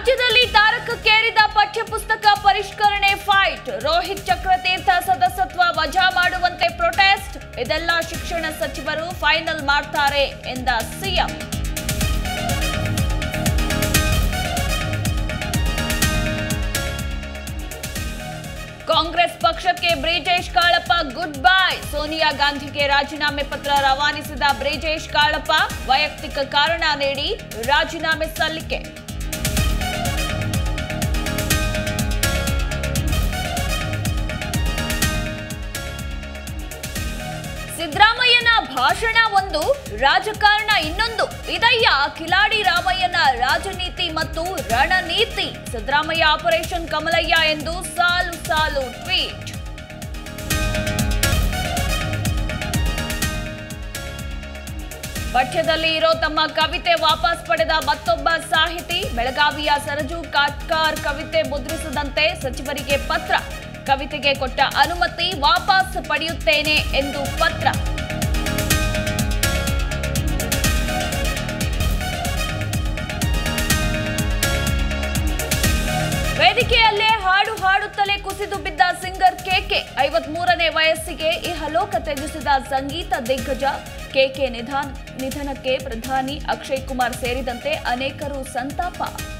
ರಾಜ್ಯದಲ್ಲಿ ತಾರಕಕ್ಕೇರಿದ ಪಠ್ಯಪುಸ್ತಕ ಪರಿಷ್ಕರಣೆ ಫೈಟ್ ರೋಹಿತ್ ಚಕ್ರತೀರ್ಥ ಸದಸ್ಯತ್ವ ವಜಾ ಮಾಡುವಂತೆ ಪ್ರೊಟೆಸ್ಟ್ ಇದೆಲ್ಲ ಶಿಕ್ಷಣ ಸಚಿವರು ಫೈನಲ್ ಮಾಡ್ತಾರೆ ಎಂದ ಸಿಎಂ ಕಾಂಗ್ರೆಸ್ ಪಕ್ಷಕ್ಕೆ ಬ್ರಿಜೇಶ್ ಕಾಳಪ್ಪ ಗುಡ್ ಬೈ ಸೋನಿಯಾ ಗಾಂಧಿಗೆ ರಾಜೀನಾಮೆ ಪತ್ರ ರವಾನಿಸಿದ ಬ್ರಿಜೇಶ್ ಕಾಳಪ್ಪ ವೈಯಕ್ತಿಕ ಕಾರಣ ನೀಡಿ ರಾಜೀನಾಮೆ ಸಲ್ಲಿಕೆ ಸಿದ್ದರಾಮಯ್ಯನ ಭಾಷಣ ಒಂದು ರಾಜಕಾರಣ ಇನ್ನೊಂದು ಇದಯ್ಯ ಕಿಲಾಡಿ ರಾಮಯ್ಯನ ರಾಜನೀತಿ ಮತ್ತು ರಣನೀತಿ ಸಿದ್ದರಾಮಯ್ಯ ಆಪರೇಷನ್ ಕಮಲಯ್ಯ ಎಂದು ಸಾಲು ಸಾಲು ಟ್ವೀಟ್ ಪಠ್ಯದಲ್ಲಿ ಇರೋ ತಮ್ಮ ಕವಿತೆ ವಾಪಸ್ ಪಡೆದ ಮತ್ತೊಬ್ಬ ಸಾಹಿತಿ ಬೆಳಗಾವಿಯ ಸರಜು ಕಾಟ್ಕಾರ್ ಕವಿತೆ ಮುದ್ರಿಸದಂತೆ ಸಚಿವರಿಗೆ ಪತ್ರ ಕವಿತೆಗೆ ಕೊಟ್ಟ ಅನುಮತಿ ವಾಪಸ್ ಪಡೆಯುತ್ತೇನೆ ಎಂದು ಪತ್ರ ವೇದಿಕೆಯಲ್ಲೇ ಹಾಡು ಹಾಡುತ್ತಲೇ ಕುಸಿದು ಬಿದ್ದ ಸಿಂಗರ್ ಕೆಕೆ ಐವತ್ಮೂರನೇ ವಯಸ್ಸಿಗೆ ಇಹಲೋಕ ತ್ಯಜಿಸಿದ ಸಂಗೀತ ದಿಗ್ಗಜ ಕೆಕೆ ನಿಧಾನ ನಿಧನಕ್ಕೆ ಪ್ರಧಾನಿ ಅಕ್ಷಯ್ ಕುಮಾರ್ ಸೇರಿದಂತೆ ಅನೇಕರು ಸಂತಾಪ